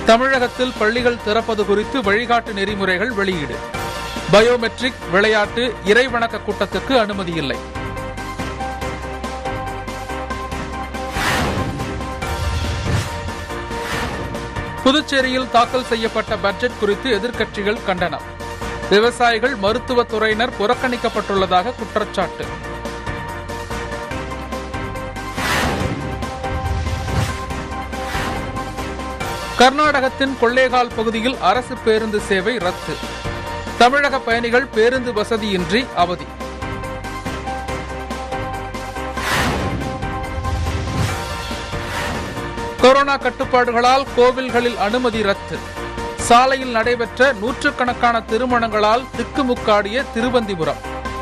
தமிழகத்தில் பள்ளிகள் திறப்பது குறித்து வழிகாட்டு நெறிமுறைகள் வெளியீடு பயோமெட்ரிக் விளையாட்டு இறைவணக்க கூட்டத்துக்கு அனுமதி இல்லை புதுச்சேரியில் தாக்கல் செய்யப்பட்ட பட்ஜெட் குறித்து எதிர்க்கட்சிகள் கண்டனம் விவசாயிகள் மருத்துவத்துறையினர் புறக்கணிக்கப்பட்டுள்ளதாக குற்றச்சாட்டு கர்நாடகத்தின் கொள்ளேகால் பகுதியில் அரசு பேருந்து சேவை ரத்து தமிழக பயணிகள் பேருந்து வசதியின்றி அவதி கொரோனா கட்டுப்பாடுகளால் கோவில்களில் அனுமதி ரத்து சாலையில் நடைபெற்ற நூற்றுக்கணக்கான திருமணங்களால் திக்குமுக்காடிய திருவந்திபுரம்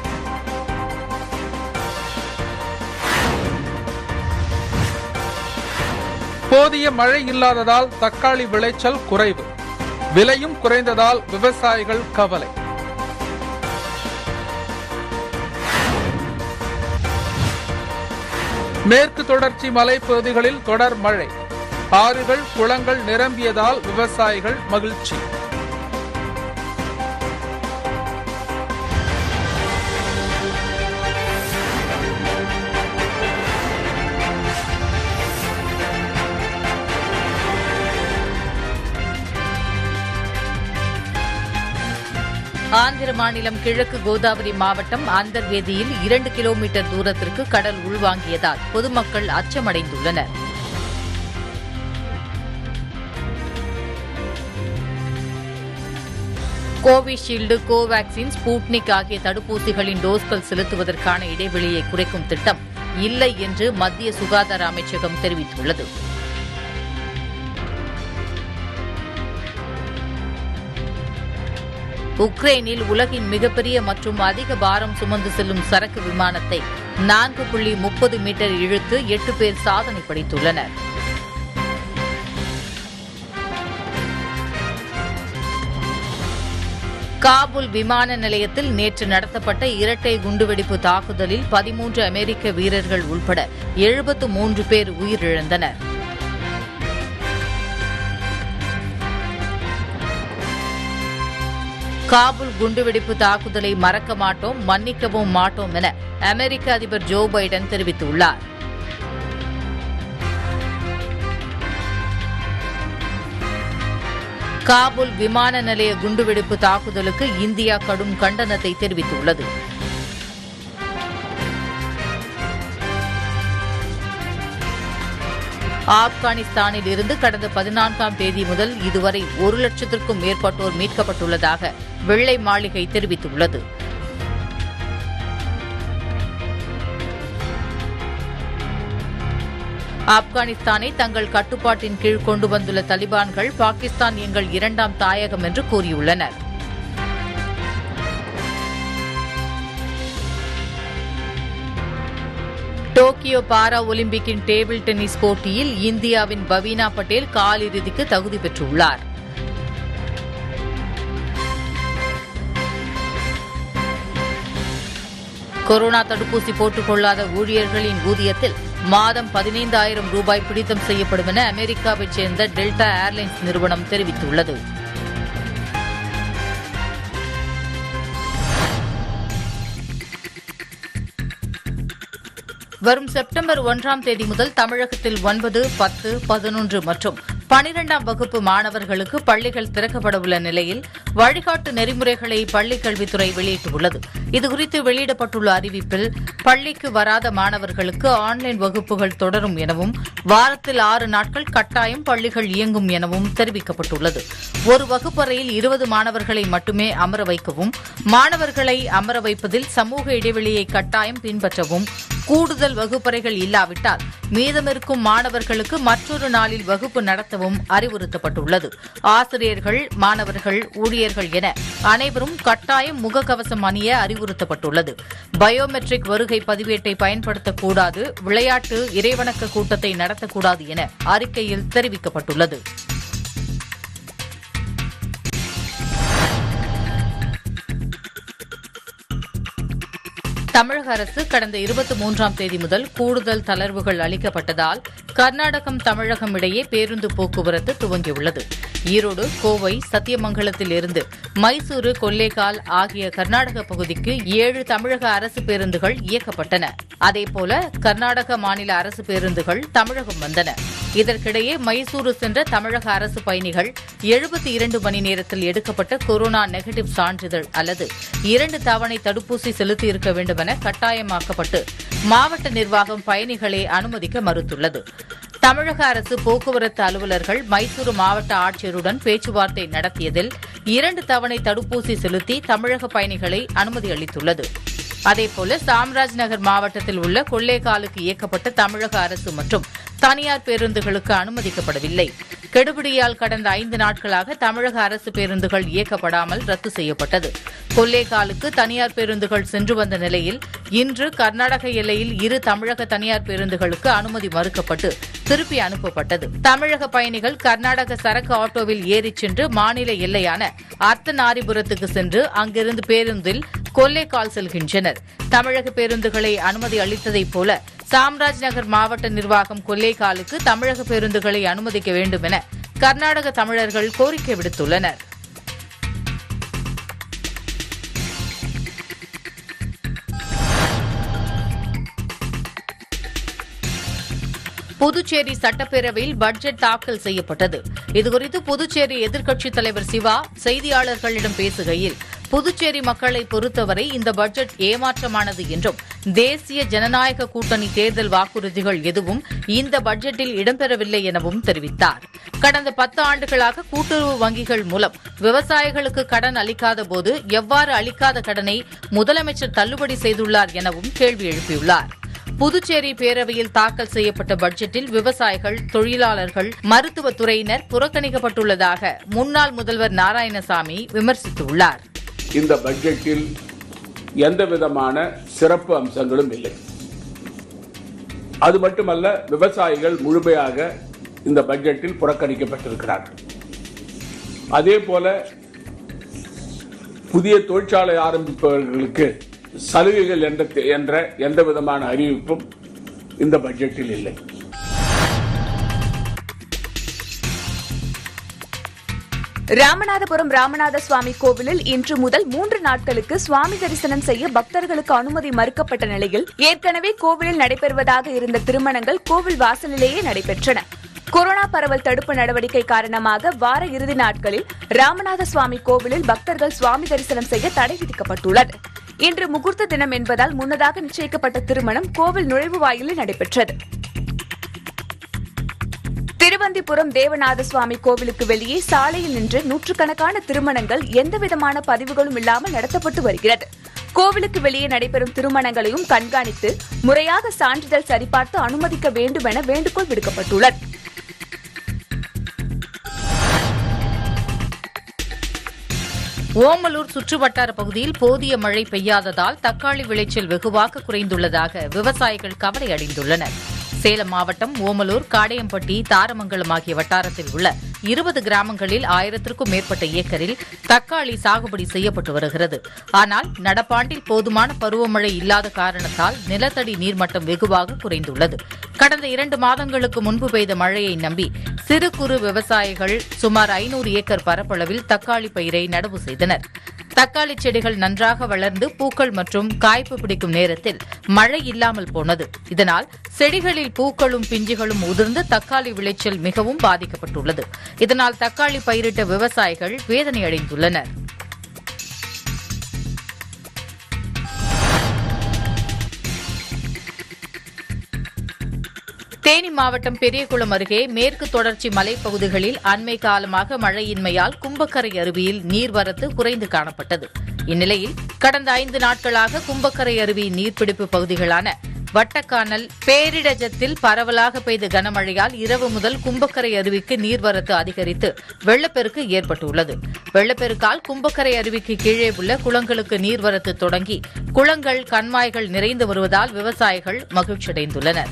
போதிய மழை இல்லாததால் தக்காளி விளைச்சல் குறைவு விலையும் குறைந்ததால் விவசாயிகள் கவலை மேற்கு தொடர்ச்சி மலைப்பகுதிகளில் தொடர் மழை ஆறுகள் குளங்கள் நிரம்பியதால் விவசாயிகள் மகிழ்ச்சி ஆந்திர மாநிலம் கிழக்கு கோதாவரி மாவட்டம் அந்தர்வேதியில் இரண்டு கிலோமீட்டர் தூரத்திற்கு கடல் உள்வாங்கியதால் பொதுமக்கள் அச்சமடைந்துள்ளனர் கோவிஷீல்டு கோவாக்சின் ஸ்பூட்னிக் ஆகிய தடுப்பூசிகளின் டோஸ்கள் செலுத்துவதற்கான இடைவெளியை குறைக்கும் திட்டம் இல்லை என்று மத்திய சுகாதார அமைச்சகம் தெரிவித்துள்ளது உக்ரைனில் உலகின் மிகப்பெரிய மற்றும் அதிக பாரம் சுமந்து செல்லும் சரக்கு விமானத்தை நான்கு புள்ளி முப்பது மீட்டர் இழுத்து எட்டு பேர் சாதனை படைத்துள்ளனர் காபூல் விமான நிலையத்தில் நேற்று நடத்தப்பட்ட இரட்டை குண்டுவெடிப்பு தாக்குதலில் பதிமூன்று அமெரிக்க வீரர்கள் உள்பட எழுபத்து மூன்று பேர் உயிரிழந்தனர் காபூல் குண்டுவெடிப்பு தாக்குதலை மறக்க மாட்டோம் மன்னிக்கவும் மாட்டோம் என அமெரிக்க அதிபர் ஜோ பைடன் தெரிவித்துள்ளார் காபூல் விமான நிலைய குண்டுவெடிப்பு தாக்குதலுக்கு இந்தியா கடும் கண்டனத்தை தெரிவித்துள்ளது ஆப்கானிஸ்தானில் இருந்து கடந்த பதினான்காம் தேதி முதல் இதுவரை ஒரு லட்சத்திற்கும் மேற்பட்டோர் மீட்கப்பட்டுள்ளதாக வெள்ளை மாளிகை தெரிவித்துள்ளது ஆப்கானிஸ்தானை தங்கள் கட்டுப்பாட்டின் கீழ் கொண்டு வந்துள்ள தலிபான்கள் பாகிஸ்தான் எங்கள் இரண்டாம் தாயகம் என்று கூறியுள்ளனர் டோக்கியோ பாரா ஒலிம்பிக்கின் டேபிள் டென்னிஸ் போட்டியில் இந்தியாவின் பவீனா பட்டேல் காலிறுதிக்கு தகுதி பெற்றுள்ளார் கொரோனா தடுப்பூசி போட்டுக் கொள்ளாத ஊழியர்களின் ஊதியத்தில் மாதம் பதினைந்தாயிரம் ரூபாய் பிடித்தம் செய்யப்படும் என அமெரிக்காவைச் சேர்ந்த டெல்டா ஏர்லைன்ஸ் நிறுவனம் தெரிவித்துள்ளது வரும் செப்டம்பர் ஒன்றாம் தேதி முதல் தமிழகத்தில் ஒன்பது பத்து பதினொன்று மற்றும் பனிரெண்டாம் வகுப்பு மாணவர்களுக்கு பள்ளிகள் திறக்கப்பட உள்ள நிலையில் வழிகாட்டு நெறிமுறைகளை பள்ளிக் கல்வித்துறை வெளியிட்டுள்ளது இதுகுறித்து வெளியிடப்பட்டுள்ள அறிவிப்பில் பள்ளிக்கு வராத மாணவர்களுக்கு ஆன்லைன் வகுப்புகள் தொடரும் எனவும் வாரத்தில் ஆறு நாட்கள் கட்டாயம் பள்ளிகள் இயங்கும் எனவும் தெரிவிக்கப்பட்டுள்ளது ஒரு வகுப்பறையில் இருபது மாணவர்களை மட்டுமே அமர வைக்கவும் மாணவர்களை அமர வைப்பதில் சமூக இடைவெளியை கட்டாயம் பின்பற்றவும் கூடுதல் வகுப்பறைகள் இல்லாவிட்டால் மீதமிருக்கும் மாணவர்களுக்கு மற்றொரு நாளில் வகுப்பு நடத்தவும் அறிவுறுத்தப்பட்டுள்ளது ஆசிரியர்கள் மாணவர்கள் ஊழியர்கள் என அனைவரும் கட்டாயம் முகக்கவசம் அணிய அறிவுறுத்தப்பட்டுள்ளது பயோமெட்ரிக் வருகை பதிவேட்டை பயன்படுத்தக்கூடாது விளையாட்டு இறைவணக்க கூட்டத்தை நடத்தக்கூடாது என அறிக்கையில் தெரிவிக்கப்பட்டுள்ளது தமிழக அரசு கடந்த இருபத்தி மூன்றாம் தேதி முதல் கூடுதல் தளர்வுகள் அளிக்கப்பட்டதால் கர்நாடகம் தமிழகம் இடையே பேருந்து போக்குவரத்து துவங்கியுள்ளது ஈரோடு கோவை சத்தியமங்கலத்தில் இருந்து மைசூரு கொல்லேகால் ஆகிய கர்நாடக பகுதிக்கு ஏழு தமிழக அரசு பேருந்துகள் இயக்கப்பட்டன அதேபோல கர்நாடக மாநில அரசு பேருந்துகள் தமிழகம் வந்தன இதற்கிடையே மைசூரு சென்ற தமிழக அரசு பயணிகள் எழுபத்தி இரண்டு மணி நேரத்தில் எடுக்கப்பட்ட கொரோனா நெகட்டிவ் சான்றிதழ் அல்லது இரண்டு தவணை தடுப்பூசி செலுத்தியிருக்க வேண்டும் என கட்டாயமாக்கப்பட்டு மாவட்ட நிர்வாகம் பயணிகளை அனுமதிக்க மறுத்துள்ளது தமிழக அரசு போக்குவரத்து அலுவலர்கள் மைசூரு மாவட்ட ஆட்சியருடன் பேச்சுவார்த்தை நடத்தியதில் இரண்டு தவணை தடுப்பூசி செலுத்தி தமிழக பயணிகளை அனுமதி அளித்துள்ளது அதேபோல சாம்ராஜ் நகர் மாவட்டத்தில் உள்ள கொள்ளேகாலுக்கு இயக்கப்பட்ட தமிழக அரசு மற்றும் தனியார் பேருந்துகளுக்கு அனுமதிக்கப்படவில்லை கெடுபிடியால் கடந்த ஐந்து நாட்களாக தமிழக அரசு பேருந்துகள் இயக்கப்படாமல் ரத்து செய்யப்பட்டது கொல்லேகாலுக்கு தனியார் பேருந்துகள் சென்று வந்த நிலையில் இன்று கர்நாடக எல்லையில் இரு தமிழக தனியார் பேருந்துகளுக்கு அனுமதி மறுக்கப்பட்டு திருப்பி அனுப்பப்பட்டது தமிழக பயணிகள் கர்நாடக சரக்கு ஆட்டோவில் ஏறிச் சென்று மாநில எல்லையான அர்த்தநாரிபுரத்துக்கு சென்று அங்கிருந்து பேருந்தில் கொல்லேகால் செல்கின்றனர் தமிழக பேருந்துகளை அனுமதி அளித்ததைப் போல சாம்ராஜ் நகர் மாவட்ட நிர்வாகம் கொல்லேகாலுக்கு தமிழக பேருந்துகளை அனுமதிக்க வேண்டும் என கர்நாடக தமிழர்கள் கோரிக்கை விடுத்துள்ளனர் புதுச்சேரி சட்டப்பேரவையில் பட்ஜெட் தாக்கல் செய்யப்பட்டது இதுகுறித்து புதுச்சேரி எதிர்க்கட்சித் தலைவர் சிவா செய்தியாளர்களிடம் பேசுகையில் புதுச்சேரி மக்களை பொறுத்தவரை இந்த பட்ஜெட் ஏமாற்றமானது என்றும் தேசிய ஜனநாயக கூட்டணி தேர்தல் வாக்குறுதிகள் எதுவும் இந்த பட்ஜெட்டில் இடம்பெறவில்லை எனவும் தெரிவித்தார் கடந்த பத்து ஆண்டுகளாக கூட்டுறவு வங்கிகள் மூலம் விவசாயிகளுக்கு கடன் அளிக்காத போது எவ்வாறு அளிக்காத கடனை முதலமைச்சர் தள்ளுபடி செய்துள்ளார் எனவும் கேள்வி எழுப்பியுள்ளார் புதுச்சேரி பேரவையில் தாக்கல் செய்யப்பட்ட பட்ஜெட்டில் விவசாயிகள் தொழிலாளர்கள் மருத்துவத்துறையினர் புறக்கணிக்கப்பட்டுள்ளதாக முன்னாள் முதல்வர் நாராயணசாமி விமர்சித்துள்ளார் இந்த பட்ஜெட்டில் எந்த விதமான சிறப்பு அம்சங்களும் இல்லை அது மட்டுமல்ல விவசாயிகள் முழுமையாக இந்த பட்ஜெட்டில் புறக்கணிக்கப்பட்டிருக்கிறார்கள் அதே போல புதிய தொழிற்சாலை ஆரம்பிப்பவர்களுக்கு சலுகைகள் என்ற என்ற எந்த விதமான அறிவிப்பும் இந்த பட்ஜெட்டில் இல்லை ராமநாதபுரம் ராமநாத சுவாமி கோவிலில் இன்று முதல் மூன்று நாட்களுக்கு சுவாமி தரிசனம் செய்ய பக்தர்களுக்கு அனுமதி மறுக்கப்பட்ட நிலையில் ஏற்கனவே கோவிலில் நடைபெறுவதாக இருந்த திருமணங்கள் கோவில் வாசலிலேயே நடைபெற்றன கொரோனா பரவல் தடுப்பு நடவடிக்கை காரணமாக வார இறுதி நாட்களில் ராமநாத சுவாமி கோவிலில் பக்தர்கள் சுவாமி தரிசனம் செய்ய தடை விதிக்கப்பட்டுள்ளது இன்று முகூர்த்த தினம் என்பதால் முன்னதாக நிச்சயிக்கப்பட்ட திருமணம் கோவில் நுழைவு வாயிலில் நடைபெற்றது திருவந்திபுரம் தேவநாத சுவாமி கோவிலுக்கு வெளியே சாலையில் நின்று நூற்றுக்கணக்கான திருமணங்கள் எந்தவிதமான பதிவுகளும் இல்லாமல் நடத்தப்பட்டு வருகிறது கோவிலுக்கு வெளியே நடைபெறும் திருமணங்களையும் கண்காணித்து முறையாக சான்றிதழ் சரிபார்த்து அனுமதிக்க வேண்டும் என வேண்டுகோள் விடுக்கப்பட்டுள்ளது ஓமலூர் சுற்றுவட்டார பகுதியில் போதிய மழை பெய்யாததால் தக்காளி விளைச்சல் வெகுவாக குறைந்துள்ளதாக விவசாயிகள் கவலை அடைந்துள்ளனர் சேலம் மாவட்டம் ஓமலூர் காடையம்பட்டி தாரமங்கலம் ஆகிய வட்டாரத்தில் உள்ள இருபது கிராமங்களில் ஆயிரத்திற்கும் மேற்பட்ட ஏக்கரில் தக்காளி சாகுபடி செய்யப்பட்டு வருகிறது ஆனால் நடப்பாண்டில் போதுமான பருவமழை இல்லாத காரணத்தால் நிலத்தடி நீர்மட்டம் வெகுவாக குறைந்துள்ளது கடந்த இரண்டு மாதங்களுக்கு முன்பு பெய்த மழையை நம்பி சிறு குறு விவசாயிகள் சுமார் ஐநூறு ஏக்கர் பரப்பளவில் தக்காளி பயிரை நடவு செய்தனர் தக்காளி செடிகள் நன்றாக வளர்ந்து பூக்கள் மற்றும் காய்ப்பு பிடிக்கும் நேரத்தில் மழை இல்லாமல் போனது இதனால் செடிகளில் பூக்களும் பிஞ்சுகளும் உதிர்ந்து தக்காளி விளைச்சல் மிகவும் பாதிக்கப்பட்டுள்ளது இதனால் தக்காளி பயிரிட்ட விவசாயிகள் வேதனை அடைந்துள்ளனர் தேனி மாவட்டம் பெரியகுளம் அருகே மேற்கு தொடர்ச்சி மலைப்பகுதிகளில் அண்மை காலமாக மழையின்மையால் கும்பக்கரை அருவியில் நீர்வரத்து குறைந்து காணப்பட்டது இந்நிலையில் கடந்த ஐந்து நாட்களாக கும்பக்கரை அருவி நீர்பிடிப்பு பகுதிகளான வட்டக்கானல் பேரிடஜத்தில் பரவலாக பெய்த கனமழையால் இரவு முதல் கும்பக்கரை அருவிக்கு நீர்வரத்து அதிகரித்து வெள்ளப்பெருக்கு ஏற்பட்டுள்ளது வெள்ளப்பெருக்கால் கும்பக்கரை அருவிக்கு கீழே உள்ள குளங்களுக்கு நீர்வரத்து தொடங்கி குளங்கள் கண்மாய்கள் நிறைந்து வருவதால் விவசாயிகள் மகிழ்ச்சியடைந்துள்ளனர்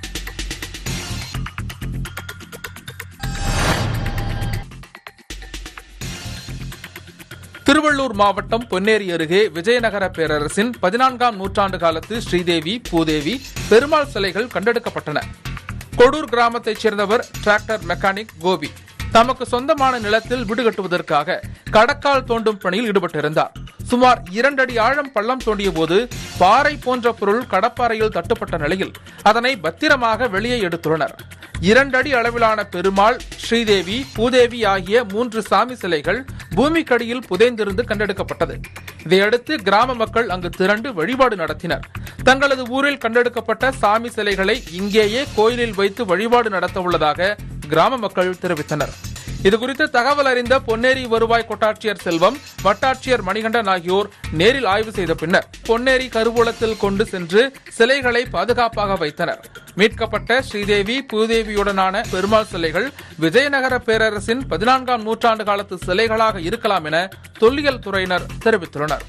திருவள்ளூர் மாவட்டம் பொன்னேரி அருகே விஜயநகர பேரரசின் பதினான்காம் நூற்றாண்டு காலத்து ஸ்ரீதேவி பூதேவி பெருமாள் சிலைகள் கண்டெடுக்கப்பட்டன கொடூர் கிராமத்தைச் சேர்ந்தவர் டிராக்டர் மெக்கானிக் கோபி தமக்கு சொந்தமான நிலத்தில் வீடு கட்டுவதற்காக கடக்கால் தோண்டும் பணியில் ஈடுபட்டிருந்தார் சுமார் இரண்டடி ஆழம் பள்ளம் தோண்டிய போது பாறை போன்ற பொருள் கடப்பாறையில் தட்டுப்பட்ட நிலையில் அதனை பத்திரமாக வெளியே எடுத்துள்ளனர் இரண்டடி அளவிலான பெருமாள் ஸ்ரீதேவி பூதேவி ஆகிய மூன்று சாமி சிலைகள் பூமிக்கடியில் புதைந்திருந்து கண்டெடுக்கப்பட்டது இதையடுத்து கிராம மக்கள் அங்கு திரண்டு வழிபாடு நடத்தினர் தங்களது ஊரில் கண்டெடுக்கப்பட்ட சாமி சிலைகளை இங்கேயே கோயிலில் வைத்து வழிபாடு நடத்த உள்ளதாக கிராம மக்கள் தெரிவித்தனர் இதுகுறித்து தகவல் அறிந்த பொன்னேரி வருவாய் கோட்டாட்சியர் செல்வம் வட்டாட்சியர் மணிகண்டன் ஆகியோர் நேரில் ஆய்வு செய்த பின்னர் பொன்னேரி கருவூலத்தில் கொண்டு சென்று சிலைகளை பாதுகாப்பாக வைத்தனர் மீட்கப்பட்ட ஸ்ரீதேவி பூதேவியுடனான பெருமாள் சிலைகள் விஜயநகர பேரரசின் பதினான்காம் நூற்றாண்டு காலத்து சிலைகளாக இருக்கலாம் என தொல்லியல் துறையினர் தெரிவித்துள்ளனர்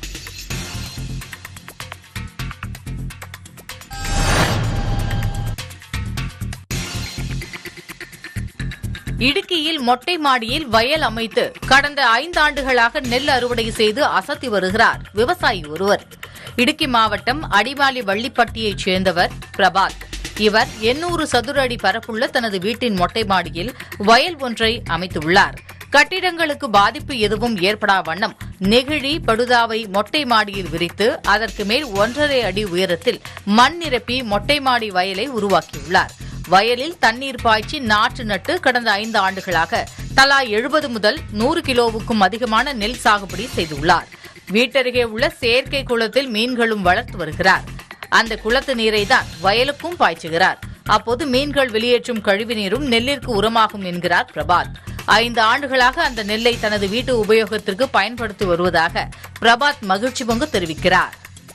இடுக்கியில் மொட்டை மாடியில் வயல் அமைத்து கடந்த ஐந்தாண்டுகளாக நெல் அறுவடை செய்து அசத்தி வருகிறார் விவசாயி ஒருவர் இடுக்கி மாவட்டம் அடிவாலி வள்ளிப்பட்டியைச் சேர்ந்தவர் பிரபாத் இவர் எண்ணூறு சதுர அடி பரப்புள்ள தனது வீட்டின் மொட்டை மாடியில் வயல் ஒன்றை அமைத்துள்ளார் கட்டிடங்களுக்கு பாதிப்பு எதுவும் ஏற்படா வண்ணம் நெகிழி படுதாவை மொட்டை மாடியில் விரித்து அதற்கு மேல் ஒன்றரை அடி உயரத்தில் மண் நிரப்பி மொட்டை மாடி வயலை உருவாக்கியுள்ளார் வயலில் தண்ணீர் பாய்ச்சி நாற்று நட்டு கடந்த ஐந்து ஆண்டுகளாக தலா எழுபது முதல் நூறு கிலோவுக்கும் அதிகமான நெல் சாகுபடி செய்துள்ளார் வீட்டருகே உள்ள செயற்கை குளத்தில் மீன்களும் வளர்த்து வருகிறார் அந்த குளத்து நீரை தான் வயலுக்கும் பாய்ச்சுகிறார் அப்போது மீன்கள் வெளியேற்றும் கழிவு நீரும் நெல்லிற்கு உரமாகும் என்கிறார் பிரபாத் ஐந்து ஆண்டுகளாக அந்த நெல்லை தனது வீட்டு உபயோகத்திற்கு பயன்படுத்தி வருவதாக பிரபாத் மகிழ்ச்சி பொங்கு தெரிவிக்கிறார்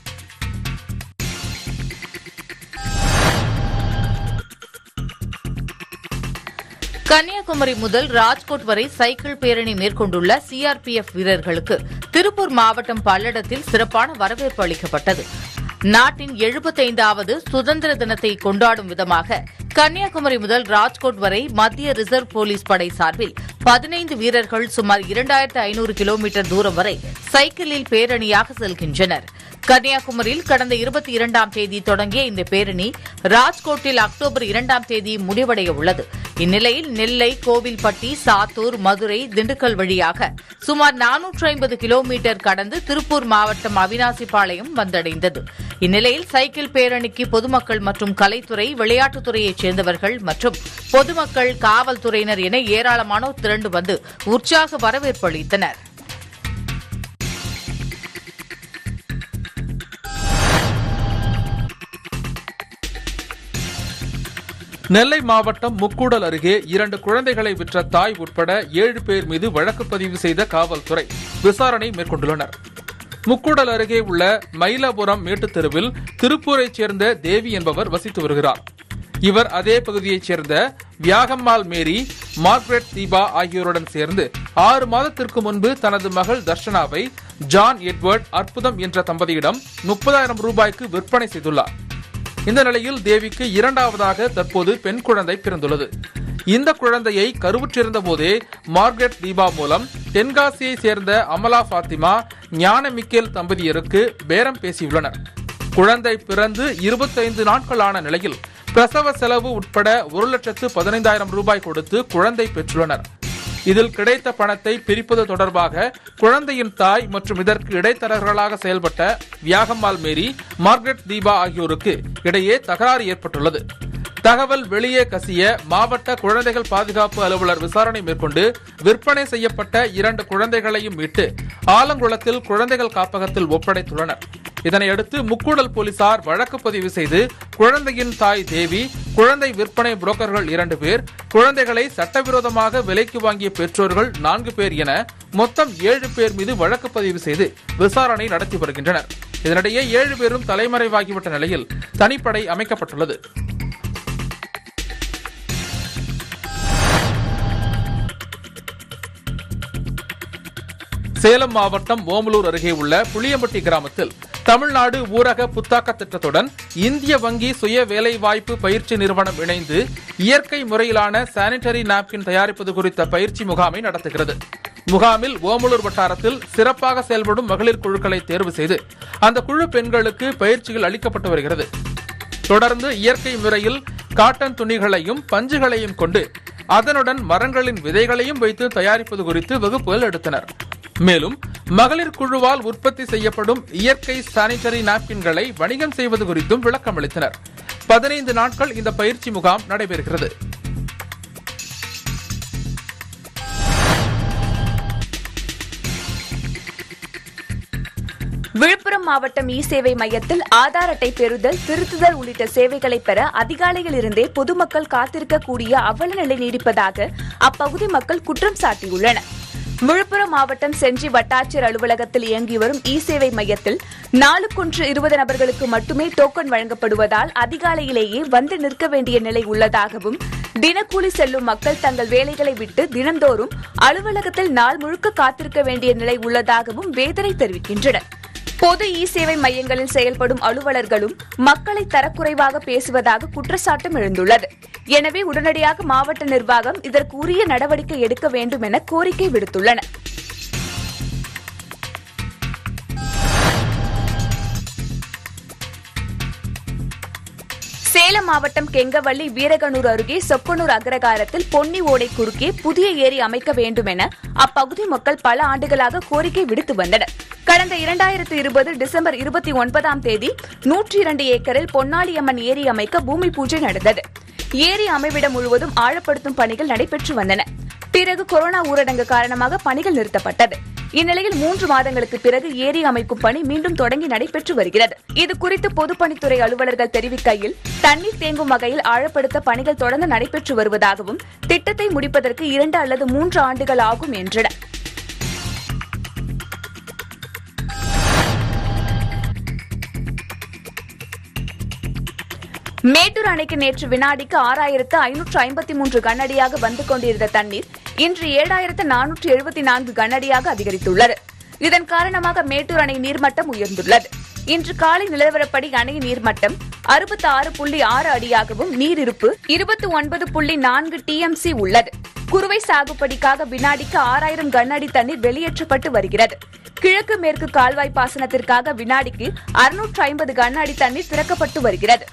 கன்னியாகுமரி முதல் ராஜ்கோட் வரை சைக்கிள் பேரணி மேற்கொண்டுள்ள சிஆர்பிஎஃப் வீரர்களுக்கு திருப்பூர் மாவட்டம் பல்லடத்தில் சிறப்பான வரவேற்பு அளிக்கப்பட்டது நாட்டின் எழுபத்தைந்தாவது சுதந்திர தினத்தை கொண்டாடும் விதமாக கன்னியாகுமரி முதல் ராஜ்கோட் வரை மத்திய ரிசர்வ் போலீஸ் படை சார்பில் பதினைந்து வீரர்கள் சுமார் இரண்டாயிரத்து ஐநூறு கிலோமீட்டர் தூரம் வரை சைக்கிளில் பேரணியாக செல்கின்றனர் கன்னியாகுமரியில் கடந்த இருபத்தி இரண்டாம் தேதி தொடங்கிய இந்த பேரணி ராஜ்கோட்டில் அக்டோபர் இரண்டாம் தேதி முடிவடைய உள்ளது இந்நிலையில் நெல்லை கோவில்பட்டி சாத்தூர் மதுரை திண்டுக்கல் வழியாக சுமார் நானூற்று ஐம்பது கிலோமீட்டர் கடந்து திருப்பூர் மாவட்டம் அவினாசிபாளையம் வந்தடைந்தது இந்நிலையில் சைக்கிள் பேரணிக்கு பொதுமக்கள் மற்றும் கலைத்துறை விளையாட்டுத்துறையைச் சேர்ந்தவர்கள் மற்றும் பொதுமக்கள் காவல்துறையினர் என ஏராளமானோர் திரண்டு வந்து உற்சாக வரவேற்பு அளித்தனர் நெல்லை மாவட்டம் முக்கூடல் அருகே இரண்டு குழந்தைகளை விற்ற தாய் உட்பட ஏழு பேர் மீது வழக்கு பதிவு செய்த காவல்துறை விசாரணை மேற்கொண்டுள்ளனர் முக்கூடல் அருகே உள்ள மயிலாபுரம் மேட்டுத் தெருவில் திருப்பூரைச் சேர்ந்த தேவி என்பவர் வசித்து வருகிறார் இவர் அதே பகுதியைச் சேர்ந்த வியாகம்மாள் மேரி மார்க்ரெட் தீபா ஆகியோருடன் சேர்ந்து ஆறு மாதத்திற்கு முன்பு தனது மகள் தர்ஷனாவை ஜான் எட்வர்ட் அற்புதம் என்ற தம்பதியிடம் முப்பதாயிரம் ரூபாய்க்கு விற்பனை செய்துள்ளார் இந்த நிலையில் தேவிக்கு இரண்டாவதாக தற்போது பெண் குழந்தை பிறந்துள்ளது இந்த குழந்தையை கருவுற்றிருந்த போதே மார்கரெட் தீபா மூலம் தென்காசியை சேர்ந்த அமலா பாத்திமா ஞான மிக்கேல் தம்பதியருக்கு பேரம் பேசியுள்ளனர் குழந்தை பிறந்து இருபத்தைந்து நாட்களான நிலையில் பிரசவ செலவு உட்பட ஒரு லட்சத்து பதினைந்தாயிரம் ரூபாய் கொடுத்து குழந்தை பெற்றுள்ளனர் இதில் கிடைத்த பணத்தை பிரிப்பது தொடர்பாக குழந்தையின் தாய் மற்றும் இதற்கு இடைத்தரகர்களாக செயல்பட்ட வியாகம்மாள் மேரி மார்கரெட் தீபா ஆகியோருக்கு இடையே தகராறு ஏற்பட்டுள்ளது தகவல் வெளியே கசிய மாவட்ட குழந்தைகள் பாதுகாப்பு அலுவலர் விசாரணை மேற்கொண்டு விற்பனை செய்யப்பட்ட இரண்டு குழந்தைகளையும் மீட்டு ஆலங்குளத்தில் குழந்தைகள் காப்பகத்தில் ஒப்படைத்துள்ளனர் இதனையடுத்து முக்கூடல் போலீசார் வழக்கு பதிவு செய்து குழந்தையின் தாய் தேவி குழந்தை விற்பனை புரோக்கர்கள் இரண்டு பேர் குழந்தைகளை சட்டவிரோதமாக விலைக்கு வாங்கிய பெற்றோர்கள் நான்கு பேர் என மொத்தம் ஏழு பேர் மீது வழக்கு பதிவு செய்து விசாரணை நடத்தி வருகின்றனர் இதனிடையே ஏழு பேரும் தலைமறைவாகிவிட்ட நிலையில் தனிப்படை அமைக்கப்பட்டுள்ளது சேலம் மாவட்டம் ஓமலூர் அருகே உள்ள புளியம்பட்டி கிராமத்தில் தமிழ்நாடு ஊரக புத்தாக்க திட்டத்துடன் இந்திய வங்கி சுய வேலைவாய்ப்பு பயிற்சி நிறுவனம் இணைந்து இயற்கை முறையிலான சானிட்டரி நாப்கின் தயாரிப்பது குறித்த பயிற்சி முகாமை நடத்துகிறது முகாமில் ஓமலூர் வட்டாரத்தில் சிறப்பாக செயல்படும் மகளிர் குழுக்களை தேர்வு செய்து அந்த குழு பெண்களுக்கு பயிற்சிகள் அளிக்கப்பட்டு வருகிறது தொடர்ந்து இயற்கை முறையில் காட்டன் துணிகளையும் பஞ்சுகளையும் கொண்டு அதனுடன் மரங்களின் விதைகளையும் வைத்து தயாரிப்பது குறித்து வகுப்புகள் எடுத்தனர் மேலும் மகளிர் குழுவால் உற்பத்தி செய்யப்படும் இயற்கை சானிட்டரி நாப்கின்களை வணிகம் செய்வது குறித்தும் விளக்கம் அளித்தனர் பதினைந்து நாட்கள் இந்த பயிற்சி முகாம் நடைபெறுகிறது விழுப்புரம் மாவட்டம் இ சேவை மையத்தில் ஆதார் அட்டை பெறுதல் திருத்துதல் உள்ளிட்ட சேவைகளை பெற அதிகாலையில் இருந்தே பொதுமக்கள் காத்திருக்கக்கூடிய அவல நிலை நீடிப்பதாக அப்பகுதி மக்கள் குற்றம் சாட்டியுள்ளனர் விழுப்புரம் மாவட்டம் செஞ்சி வட்டாட்சியர் அலுவலகத்தில் இயங்கி வரும் இ சேவை மையத்தில் நாளுக்கொன்று இருபது நபர்களுக்கு மட்டுமே டோக்கன் வழங்கப்படுவதால் அதிகாலையிலேயே வந்து நிற்க வேண்டிய நிலை உள்ளதாகவும் தினக்கூலி செல்லும் மக்கள் தங்கள் வேலைகளை விட்டு தினந்தோறும் அலுவலகத்தில் நாள் முழுக்க காத்திருக்க வேண்டிய நிலை உள்ளதாகவும் வேதனை தெரிவிக்கின்றனர் பொது இ சேவை மையங்களில் செயல்படும் அலுவலர்களும் மக்களை தரக்குறைவாக பேசுவதாக குற்றச்சாட்டும் எழுந்துள்ளது எனவே உடனடியாக மாவட்ட நிர்வாகம் இதற்கு உரிய நடவடிக்கை எடுக்க வேண்டும் என கோரிக்கை விடுத்துள்ளனர் சேலம் மாவட்டம் கெங்கவள்ளி வீரகனூர் அருகே சொக்கனூர் அக்ரகாரத்தில் பொன்னி ஓடை குறுக்கே புதிய ஏரி அமைக்க வேண்டும் என அப்பகுதி மக்கள் பல ஆண்டுகளாக கோரிக்கை விடுத்து வந்தனர் கடந்த இரண்டாயிரத்து இருபது டிசம்பர் இருபத்தி ஒன்பதாம் தேதி நூற்றி இரண்டு ஏக்கரில் பொன்னாளியம்மன் ஏரி அமைக்க பூமி பூஜை நடந்தது ஏரி அமைவிடம் முழுவதும் ஆழப்படுத்தும் பணிகள் நடைபெற்று வந்தன பிறகு கொரோனா ஊரடங்கு காரணமாக பணிகள் நிறுத்தப்பட்டது இந்நிலையில் மூன்று மாதங்களுக்கு பிறகு ஏரி அமைக்கும் பணி மீண்டும் தொடங்கி நடைபெற்று வருகிறது இது குறித்து பொதுப்பணித்துறை அலுவலர்கள் தெரிவிக்கையில் தண்ணீர் தேங்கும் வகையில் ஆழப்படுத்த பணிகள் தொடர்ந்து நடைபெற்று வருவதாகவும் திட்டத்தை முடிப்பதற்கு இரண்டு அல்லது மூன்று ஆண்டுகள் ஆகும் என்றனர் மேட்டூர் அணைக்கு நேற்று வினாடிக்கு ஆறாயிரத்து ஐநூற்று ஐம்பத்தி மூன்று கனஅடியாக வந்து கொண்டிருந்த தண்ணீர் இன்று ஏழாயிரத்து நானூற்று எழுபத்தி நான்கு கனஅடியாக அதிகரித்துள்ளது இதன் காரணமாக மேட்டூர் அணை நீர்மட்டம் உயர்ந்துள்ளது இன்று காலை நிலவரப்படி அணையின் நீர்மட்டம் அறுபத்தி ஆறு புள்ளி ஆறு அடியாகவும் நீரிருப்பு இருபத்தி ஒன்பது புள்ளி நான்கு டிஎம்சி உள்ளது குறுவை சாகுபடிக்காக வினாடிக்கு ஆறாயிரம் கனஅடி தண்ணீர் வெளியேற்றப்பட்டு வருகிறது கிழக்கு மேற்கு கால்வாய் பாசனத்திற்காக வினாடிக்கு அறுநூற்று ஐம்பது கன அடி தண்ணீர் திறக்கப்பட்டு வருகிறது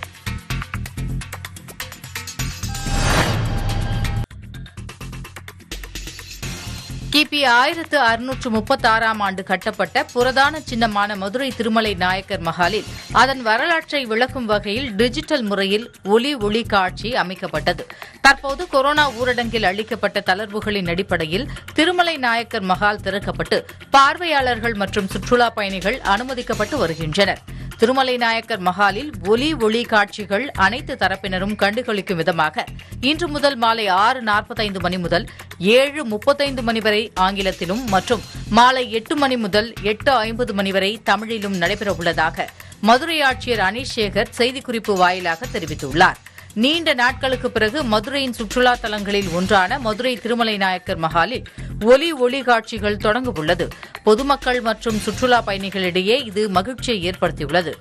கிபி ஆயிரத்து அறுநூற்று முப்பத்தாறாம் ஆண்டு கட்டப்பட்ட புரதான சின்னமான மதுரை திருமலை நாயக்கர் மஹாலில் அதன் வரலாற்றை விளக்கும் வகையில் டிஜிட்டல் முறையில் ஒலி ஒளி காட்சி அமைக்கப்பட்டது தற்போது கொரோனா ஊரடங்கில் அளிக்கப்பட்ட தளர்வுகளின் அடிப்படையில் திருமலை நாயக்கர் மஹால் திறக்கப்பட்டு பார்வையாளர்கள் மற்றும் சுற்றுலா பயணிகள் அனுமதிக்கப்பட்டு வருகின்றனர் திருமலை நாயக்கர் மஹாலில் ஒலி ஒளி காட்சிகள் அனைத்து தரப்பினரும் கண்டுகளிக்கும் விதமாக இன்று முதல் மாலை ஆறு நாற்பத்தைந்து மணி முதல் ஏழு முப்பத்தைந்து மணி வரை ஆங்கிலத்திலும் மற்றும் மாலை எட்டு மணி முதல் எட்டு ஐம்பது மணி வரை தமிழிலும் நடைபெறவுள்ளதாக மதுரை ஆட்சியர் அனீஷ் சேகர் செய்திக்குறிப்பு வாயிலாக தெரிவித்துள்ளார் நீண்ட நாட்களுக்கு பிறகு மதுரையின் சுற்றுலா தலங்களில் ஒன்றான மதுரை திருமலை நாயக்கர் மஹாலில் ஒலி ஒளி காட்சிகள் தொடங்கவுள்ளது பொதுமக்கள் மற்றும் சுற்றுலா பயணிகளிடையே இது மகிழ்ச்சியை ஏற்படுத்தியுள்ளது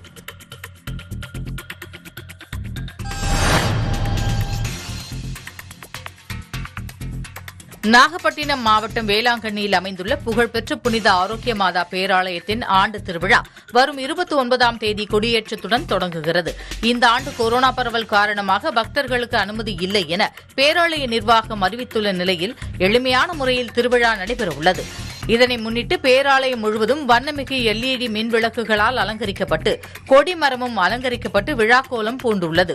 நாகப்பட்டினம் மாவட்டம் வேளாங்கண்ணியில் அமைந்துள்ள புகழ்பெற்ற புனித ஆரோக்கிய மாதா பேராலயத்தின் ஆண்டு திருவிழா வரும் இருபத்தி ஒன்பதாம் தேதி கொடியேற்றத்துடன் தொடங்குகிறது இந்த ஆண்டு கொரோனா பரவல் காரணமாக பக்தர்களுக்கு அனுமதி இல்லை என பேராலய நிர்வாகம் அறிவித்துள்ள நிலையில் எளிமையான முறையில் திருவிழா நடைபெறவுள்ளது இதனை முன்னிட்டு பேராலயம் முழுவதும் வண்ணமிகு எல்இடி மின் விளக்குகளால் அலங்கரிக்கப்பட்டு கொடிமரமும் அலங்கரிக்கப்பட்டு விழாக்கோலம் பூண்டுள்ளது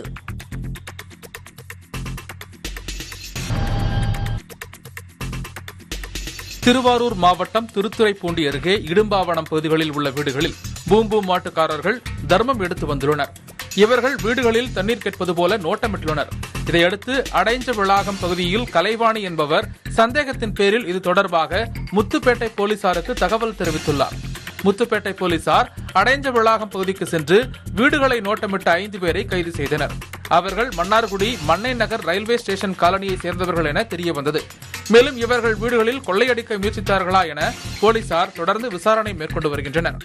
திருவாரூர் மாவட்டம் திருத்துறைப்பூண்டி அருகே இடும்பாவனம் பகுதிகளில் உள்ள வீடுகளில் பூம்பூம் மாட்டுக்காரர்கள் தர்மம் எடுத்து வந்துள்ளனர் இவர்கள் வீடுகளில் தண்ணீர் கேட்பது போல நோட்டமிட்டுள்ளனர் இதையடுத்து அடைஞ்ச விளாகம் பகுதியில் கலைவாணி என்பவர் சந்தேகத்தின் பேரில் இது தொடர்பாக முத்துப்பேட்டை போலீசாருக்கு தகவல் தெரிவித்துள்ளார் முத்துப்பேட்டை போலீசார் அடைஞ்ச விளாகம் பகுதிக்கு சென்று வீடுகளை நோட்டமிட்ட ஐந்து பேரை கைது செய்தனர் அவர்கள் மன்னார்குடி மண்ணை நகர் ரயில்வே ஸ்டேஷன் காலனியை சேர்ந்தவர்கள் என தெரிய வந்தது மேலும் இவர்கள் வீடுகளில் கொள்ளையடிக்க முயற்சித்தார்களா என போலீசார் தொடர்ந்து விசாரணை மேற்கொண்டு வருகின்றனர்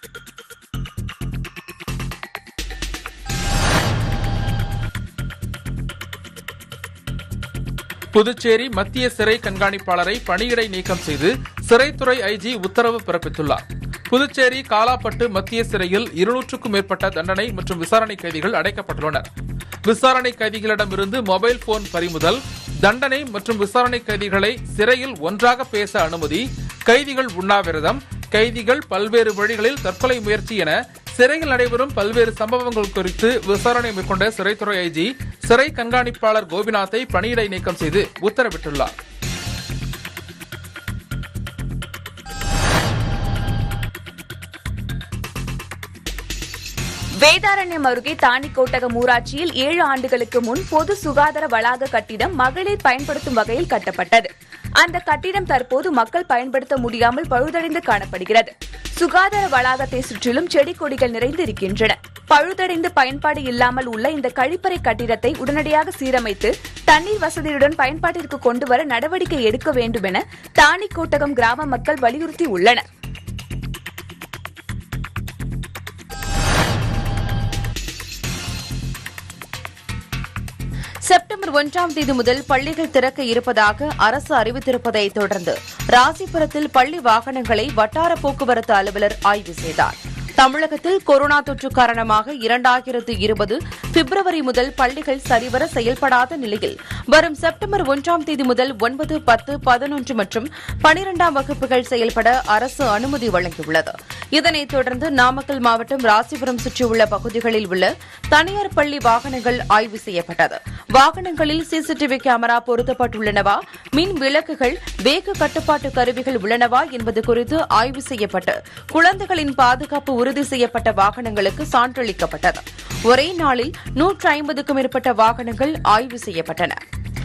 புதுச்சேரி மத்திய சிறை கண்காணிப்பாளரை பணியிடை நீக்கம் செய்து சிறைத்துறை ஐஜி உத்தரவு பிறப்பித்துள்ளார் புதுச்சேரி காலாப்பட்டு மத்திய சிறையில் இருநூற்றுக்கும் மேற்பட்ட தண்டனை மற்றும் விசாரணை கைதிகள் அடைக்கப்பட்டுள்ளனர் விசாரணை கைதிகளிடமிருந்து மொபைல் போன் பறிமுதல் தண்டனை மற்றும் விசாரணை கைதிகளை சிறையில் ஒன்றாக பேச அனுமதி கைதிகள் உண்ணாவிரதம் கைதிகள் பல்வேறு வழிகளில் தற்கொலை முயற்சி என சிறையில் நடைபெறும் பல்வேறு சம்பவங்கள் குறித்து விசாரணை மேற்கொண்ட சிறைத்துறை ஐஜி சிறை கண்காணிப்பாளர் கோபிநாத்தை பணியிடை நீக்கம் செய்து உத்தரவிட்டுள்ளார் வேதாரண்யம் அருகே தாணிக்கோட்டகம் ஊராட்சியில் ஏழு ஆண்டுகளுக்கு முன் பொது சுகாதார வளாக கட்டிடம் மகளிர் பயன்படுத்தும் வகையில் கட்டப்பட்டது அந்த கட்டிடம் தற்போது மக்கள் பயன்படுத்த முடியாமல் பழுதடைந்து காணப்படுகிறது சுகாதார வளாகத்தை சுற்றிலும் செடி கொடிகள் நிறைந்து இருக்கின்றன பழுதடைந்து பயன்பாடு இல்லாமல் உள்ள இந்த கழிப்பறை கட்டிடத்தை உடனடியாக சீரமைத்து தண்ணீர் வசதியுடன் பயன்பாட்டிற்கு கொண்டு வர நடவடிக்கை எடுக்க வேண்டும் என தாணிக்கோட்டகம் கிராம மக்கள் வலியுறுத்தி உள்ளனர் செப்டம்பர் ஒன்றாம் தேதி முதல் பள்ளிகள் திறக்க இருப்பதாக அரசு அறிவித்திருப்பதை தொடர்ந்து ராசிபுரத்தில் பள்ளி வாகனங்களை வட்டார போக்குவரத்து அலுவலர் ஆய்வு செய்தார் தமிழகத்தில் கொரோனா தொற்று காரணமாக இரண்டாயிரத்து இருபது பிப்ரவரி முதல் பள்ளிகள் சரிவர செயல்படாத நிலையில் வரும் செப்டம்பர் ஒன்றாம் தேதி முதல் ஒன்பது பத்து பதினொன்று மற்றும் பனிரெண்டாம் வகுப்புகள் செயல்பட அரசு அனுமதி வழங்கியுள்ளது இதனைத் தொடர்ந்து நாமக்கல் மாவட்டம் ராசிபுரம் சுற்றியுள்ள பகுதிகளில் உள்ள தனியார் பள்ளி வாகனங்கள் ஆய்வு செய்யப்பட்டது வாகனங்களில் சிசிடிவி கேமரா பொருத்தப்பட்டுள்ளனவா மின் விளக்குகள் வேக கட்டுப்பாட்டு கருவிகள் உள்ளனவா என்பது குறித்து ஆய்வு செய்யப்பட்டு குழந்தைகளின் பாதுகாப்பு உறுதி செய்யப்பட்ட வாகனங்களுக்கு சான்றளிக்கப்பட்டது ஒரே நாளில் நூற்று ஐம்பதுக்கும் மேற்பட்ட வாகனங்கள் ஆய்வு செய்யப்பட்டன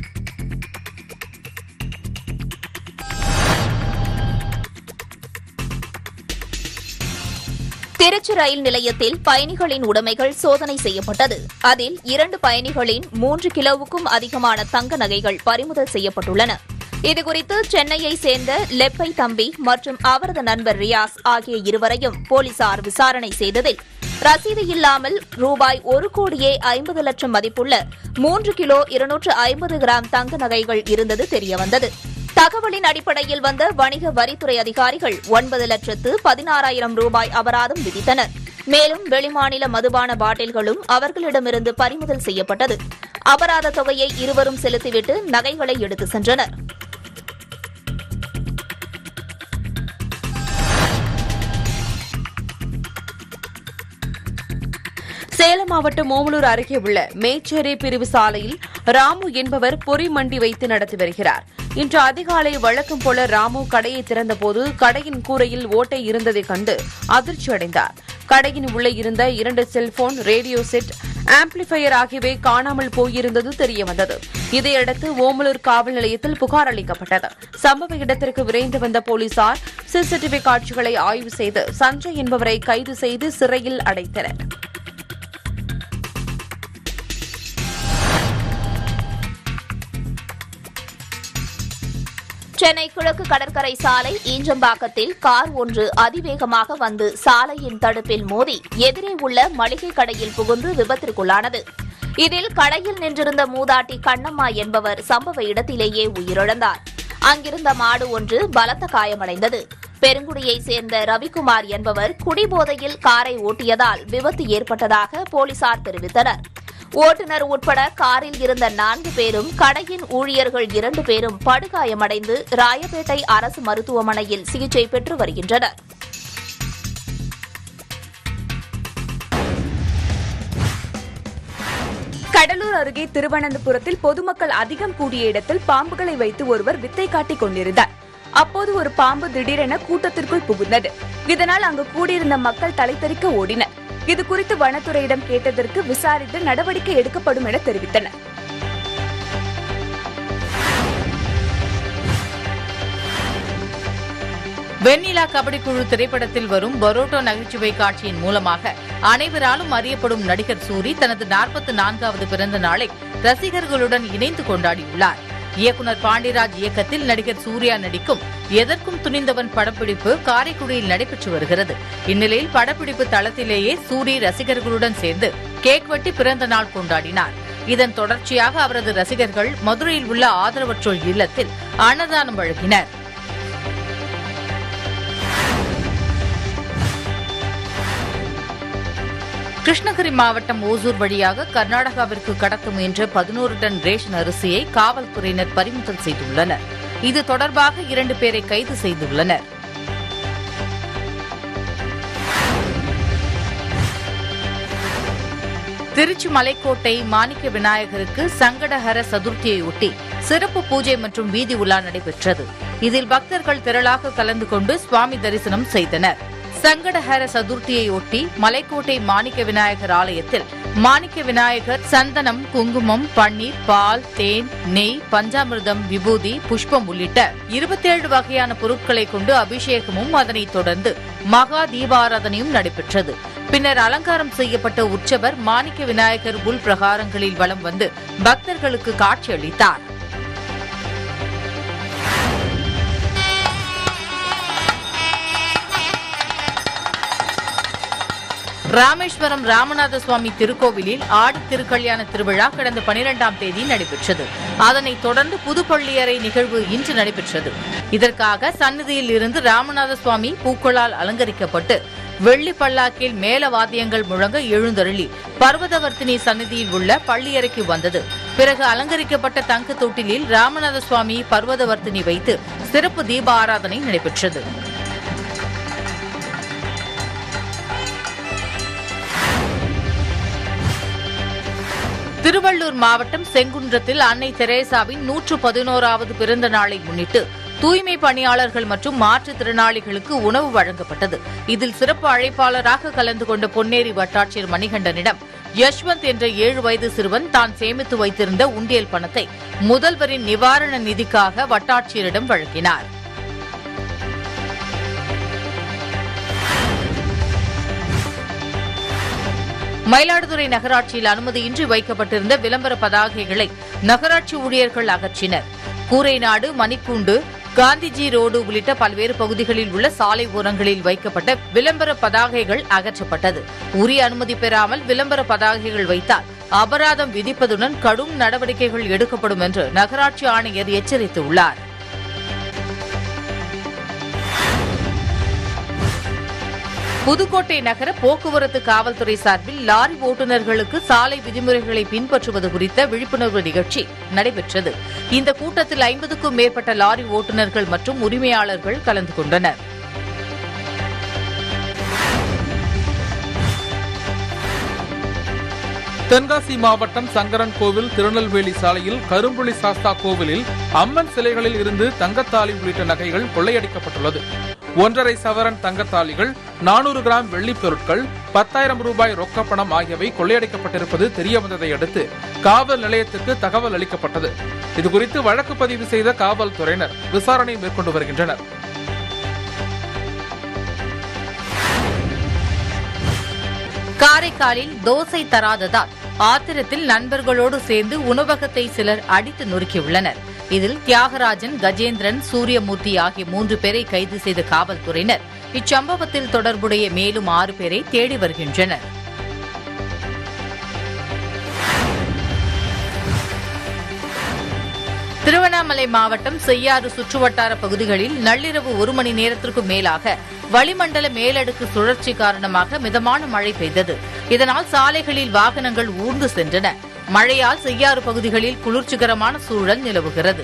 திருச்சி ரயில் நிலையத்தில் பயணிகளின் உடைமைகள் சோதனை செய்யப்பட்டது அதில் இரண்டு பயணிகளின் மூன்று கிலோவுக்கும் அதிகமான தங்க நகைகள் பறிமுதல் செய்யப்பட்டுள்ளன இதுகுறித்து சென்னையை சேர்ந்த லெப்பை தம்பி மற்றும் அவரது நண்பர் ரியாஸ் ஆகிய இருவரையும் போலீசார் விசாரணை செய்ததில் ரசீது இல்லாமல் ரூபாய் ஒரு கோடியே ஐம்பது லட்சம் மதிப்புள்ள மூன்று கிலோ இருநூற்று ஐம்பது கிராம் தங்க நகைகள் இருந்தது தெரியவந்தது தகவலின் அடிப்படையில் வந்த வணிக வரித்துறை அதிகாரிகள் ஒன்பது லட்சத்து பதினாறாயிரம் ரூபாய் அபராதம் விதித்தனர் மேலும் வெளிமாநில மதுபான பாட்டில்களும் அவர்களிடமிருந்து பறிமுதல் செய்யப்பட்டது அபராத தொகையை இருவரும் செலுத்திவிட்டு நகைகளை எடுத்து சென்றனர் சேலம் மாவட்டம் ஓமலூர் அருகே உள்ள மேச்சேரி பிரிவு சாலையில் ராமு என்பவர் பொறி மண்டி வைத்து நடத்தி வருகிறார் இன்று அதிகாலை வழக்கம் போல ராமு கடையை திறந்தபோது கடையின் கூரையில் ஓட்டை இருந்ததைக் கண்டு அதிர்ச்சி அடைந்தார் கடையின் உள்ளே இருந்த இரண்டு செல்போன் ரேடியோ செட் ஆம்பிளிஃபையர் ஆகியவை காணாமல் போயிருந்தது தெரியவந்தது இதையடுத்து ஓமலூர் காவல் நிலையத்தில் புகார் அளிக்கப்பட்டது சம்பவ இடத்திற்கு விரைந்து வந்த போலீசார் சிசிடிவி காட்சிகளை ஆய்வு செய்து சஞ்சய் என்பவரை கைது செய்து சிறையில் அடைத்தனர் சென்னை கிழக்கு கடற்கரை சாலை ஈஞ்சம்பாக்கத்தில் கார் ஒன்று அதிவேகமாக வந்து சாலையின் தடுப்பில் மோதி எதிரே உள்ள மளிகை கடையில் புகுந்து விபத்திற்குள்ளானது இதில் கடையில் நின்றிருந்த மூதாட்டி கண்ணம்மா என்பவர் சம்பவ இடத்திலேயே உயிரிழந்தார் அங்கிருந்த மாடு ஒன்று பலத்த காயமடைந்தது பெருங்குடியைச் சேர்ந்த ரவிக்குமார் என்பவர் குடிபோதையில் காரை ஓட்டியதால் விபத்து ஏற்பட்டதாக போலீசார் தெரிவித்தனர் ஓட்டுநர் உட்பட காரில் இருந்த நான்கு பேரும் கடையின் ஊழியர்கள் இரண்டு பேரும் படுகாயமடைந்து ராயப்பேட்டை அரசு மருத்துவமனையில் சிகிச்சை பெற்று வருகின்றனர் கடலூர் அருகே திருவனந்தபுரத்தில் பொதுமக்கள் அதிகம் கூடிய இடத்தில் பாம்புகளை வைத்து ஒருவர் வித்தை காட்டிக் கொண்டிருந்தார் அப்போது ஒரு பாம்பு திடீரென கூட்டத்திற்குள் புகுந்தது இதனால் அங்கு கூடியிருந்த மக்கள் தலைத்தெறிக்க ஓடினர் இது குறித்து வனத்துறையிடம் கேட்டதற்கு விசாரித்து நடவடிக்கை எடுக்கப்படும் என தெரிவித்தனர் வெண்ணிலா கபடி குழு திரைப்படத்தில் வரும் பரோட்டோ நகைச்சுவை காட்சியின் மூலமாக அனைவராலும் அறியப்படும் நடிகர் சூரி தனது நாற்பத்தி நான்காவது பிறந்த நாளை ரசிகர்களுடன் இணைந்து கொண்டாடியுள்ளார் இயக்குனர் பாண்டிராஜ் இயக்கத்தில் நடிகர் சூர்யா நடிக்கும் எதற்கும் துணிந்தவன் படப்பிடிப்பு காரைக்குடியில் நடைபெற்று வருகிறது இந்நிலையில் படப்பிடிப்பு தளத்திலேயே சூரி ரசிகர்களுடன் சேர்ந்து கேக் வெட்டி பிறந்த நாள் கொண்டாடினார் இதன் தொடர்ச்சியாக அவரது ரசிகர்கள் மதுரையில் உள்ள ஆதரவற்றோர் இல்லத்தில் அன்னதானம் வழங்கினர் கிருஷ்ணகிரி மாவட்டம் ஓசூர் வழியாக கர்நாடகாவிற்கு கடத்த முயன்ற பதினோரு டன் ரேஷன் அரிசியை காவல்துறையினர் பறிமுதல் செய்துள்ளனர் இது தொடர்பாக இரண்டு பேரை கைது செய்துள்ளனர் திருச்சி மலைக்கோட்டை மாணிக்க விநாயகருக்கு சங்கடஹர சதுர்த்தியையொட்டி சிறப்பு பூஜை மற்றும் வீதி உலா நடைபெற்றது இதில் பக்தர்கள் திரளாக கலந்து கொண்டு சுவாமி தரிசனம் செய்தனர் சங்கடஹர சதுர்த்தியையொட்டி மலைக்கோட்டை மாணிக்க விநாயகர் ஆலயத்தில் மாணிக்க விநாயகர் சந்தனம் குங்குமம் பன்னீர் பால் தேன் நெய் பஞ்சாமிர்தம் விபூதி புஷ்பம் உள்ளிட்ட இருபத்தேழு வகையான பொருட்களை கொண்டு அபிஷேகமும் அதனைத் தொடர்ந்து மகா தீபாராதனையும் நடைபெற்றது பின்னர் அலங்காரம் செய்யப்பட்ட உற்சவர் மாணிக்க விநாயகர் உள் பிரகாரங்களில் வலம் வந்து பக்தர்களுக்கு காட்சியளித்தார் ராமேஸ்வரம் ராமநாத சுவாமி திருக்கோவிலில் ஆடி திருக்கல்யாண திருவிழா கடந்த பனிரெண்டாம் தேதி நடைபெற்றது அதனைத் தொடர்ந்து புதுப்பள்ளியறை நிகழ்வு இன்று நடைபெற்றது இதற்காக சன்னதியில் இருந்து ராமநாத சுவாமி பூக்களால் அலங்கரிக்கப்பட்டு வெள்ளி பல்லாக்கில் மேல வாத்தியங்கள் முழங்க எழுந்தருளி பர்வதவர்த்தினி சன்னதியில் உள்ள பள்ளியறைக்கு வந்தது பிறகு அலங்கரிக்கப்பட்ட தங்க தொட்டிலில் ராமநாத சுவாமி பர்வதவர்த்தினி வைத்து சிறப்பு தீப ஆராதனை நடைபெற்றது திருவள்ளூர் மாவட்டம் செங்குன்றத்தில் அன்னை தெரேசாவின் நூற்று பதினோராவது பிறந்த நாளை முன்னிட்டு தூய்மை பணியாளர்கள் மற்றும் மாற்றுத்திறனாளிகளுக்கு உணவு வழங்கப்பட்டது இதில் சிறப்பு அழைப்பாளராக கலந்து கொண்ட பொன்னேரி வட்டாட்சியர் மணிகண்டனிடம் யஷ்வந்த் என்ற ஏழு வயது சிறுவன் தான் சேமித்து வைத்திருந்த உண்டியல் பணத்தை முதல்வரின் நிவாரண நிதிக்காக வட்டாட்சியரிடம் வழங்கினார் மயிலாடுதுறை நகராட்சியில் அனுமதியின்றி வைக்கப்பட்டிருந்த விளம்பர பதாகைகளை நகராட்சி ஊழியர்கள் அகற்றினர் கூரைநாடு மணிக்கூண்டு காந்திஜி ரோடு உள்ளிட்ட பல்வேறு பகுதிகளில் உள்ள சாலை ஓரங்களில் வைக்கப்பட்ட விளம்பர பதாகைகள் அகற்றப்பட்டது உரிய அனுமதி பெறாமல் விளம்பர பதாகைகள் வைத்தால் அபராதம் விதிப்பதுடன் கடும் நடவடிக்கைகள் எடுக்கப்படும் என்று நகராட்சி ஆணையர் எச்சரித்துள்ளார் புதுக்கோட்டை நகர போக்குவரத்து காவல்துறை சார்பில் லாரி ஓட்டுநர்களுக்கு சாலை விதிமுறைகளை பின்பற்றுவது குறித்த விழிப்புணர்வு நிகழ்ச்சி நடைபெற்றது இந்த கூட்டத்தில் ஐம்பதுக்கும் மேற்பட்ட லாரி ஓட்டுநர்கள் மற்றும் உரிமையாளர்கள் கலந்து கொண்டனர் தென்காசி மாவட்டம் சங்கரன் கோவில் திருநெல்வேலி சாலையில் கரும்புலி சாஸ்தா கோவிலில் அம்மன் சிலைகளில் இருந்து தங்கத்தாலி உள்ளிட்ட நகைகள் கொள்ளையடிக்கப்பட்டுள்ளது ஒன்றரை சவரன் தங்கத்தாலிகள் நானூறு கிராம் வெள்ளிப் பொருட்கள் பத்தாயிரம் ரூபாய் ரொக்கப்பணம் ஆகியவை கொள்ளையடிக்கப்பட்டிருப்பது தெரியவந்ததை அடுத்து காவல் நிலையத்துக்கு தகவல் அளிக்கப்பட்டது இதுகுறித்து வழக்கு பதிவு செய்த காவல்துறையினர் விசாரணை மேற்கொண்டு வருகின்றனர் காரைக்காலில் தோசை தராததால் ஆத்திரத்தில் நண்பர்களோடு சேர்ந்து உணவகத்தை சிலர் அடித்து நொறுக்கியுள்ளனர் இதில் தியாகராஜன் கஜேந்திரன் சூரியமூர்த்தி ஆகிய மூன்று பேரை கைது செய்த காவல்துறையினர் இச்சம்பவத்தில் தொடர்புடைய மேலும் ஆறு பேரை தேடி வருகின்றனர் திருவண்ணாமலை மாவட்டம் செய்யாறு சுற்றுவட்டார பகுதிகளில் நள்ளிரவு ஒரு மணி நேரத்திற்கும் மேலாக வளிமண்டல மேலடுக்கு சுழற்சி காரணமாக மிதமான மழை பெய்தது இதனால் சாலைகளில் வாகனங்கள் ஊர்ந்து சென்றன மழையால் செய்யாறு பகுதிகளில் குளிர்ச்சிகரமான சூழல் நிலவுகிறது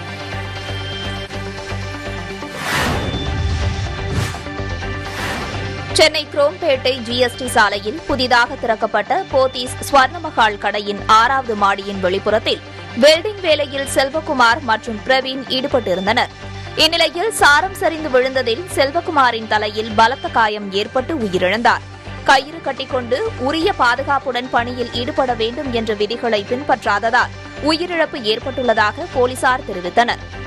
சென்னை குரோம்பேட்டை ஜிஎஸ்டி சாலையில் புதிதாக திறக்கப்பட்ட போத்தீஸ் ஸ்வர்ணமஹால் கடையின் ஆறாவது மாடியின் வெளிப்புறத்தில் வெல்டிங் வேலையில் செல்வகுமார் மற்றும் பிரவீன் ஈடுபட்டிருந்தனர் இந்நிலையில் சாரம் சரிந்து விழுந்ததில் செல்வகுமாரின் தலையில் பலத்த காயம் ஏற்பட்டு உயிரிழந்தார் கயிறு கட்டிக்கொண்டு உரிய பாதுகாப்புடன் பணியில் ஈடுபட வேண்டும் என்ற விதிகளை பின்பற்றாததால் உயிரிழப்பு ஏற்பட்டுள்ளதாக போலீசார் தெரிவித்தனர்